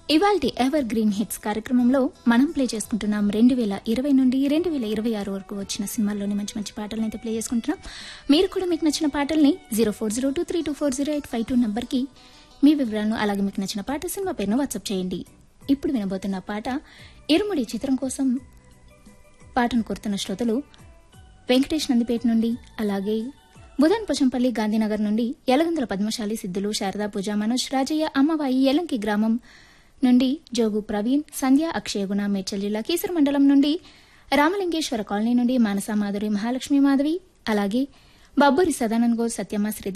ఇవాల్టి ever green hits కార్యక్రమంలో మనం ప్లే చేసుకుంటున్నాం రెండు వేల ఇరవై నుండి రెండు వేల ఇరవై ఆరు వరకు వచ్చిన సినిమాల్లోని మంచి మంచి పాటలను అయితే ప్లే చేసుకుంటున్నాం మీరు కూడా మీకు నచ్చిన పాటల్ని zero four zero two three two four zero eight five two నంబర్కి మీ వివరాలను అలాగే మీకు నచ్చిన పాట సినిమా పేరును వాట్సాప్ చేయండి ఇప్పుడు వినబోతున్న పాట ఇరుముడి చిత్రం కోసం పాటను కోరుతున్న శ్రోతలు వెంకటేష్ నందిపేట నుండి అలాగే బుధన్ పోచంపల్లి గాంధీనగర్ నుండి యలగందుల పద్మశాలి సిద్ధులు శారదా పూజ మనోజ్ రాజయ్య అమ్మవాయి యలంకి గ్రామం నుండి జోగు ప్రవీణ్ సంధ్య అక్షయగుణ మేడ్చల్ జిల్లా కీసర మండలం నుండి రామలింగేశ్వర కాలనీ నుండి మానసా మాధురి మహాలక్ష్మి మాధవి అలాగే బబ్బూరి సదానంద్ గౌడ్ సత్యమ్మ శ్రీ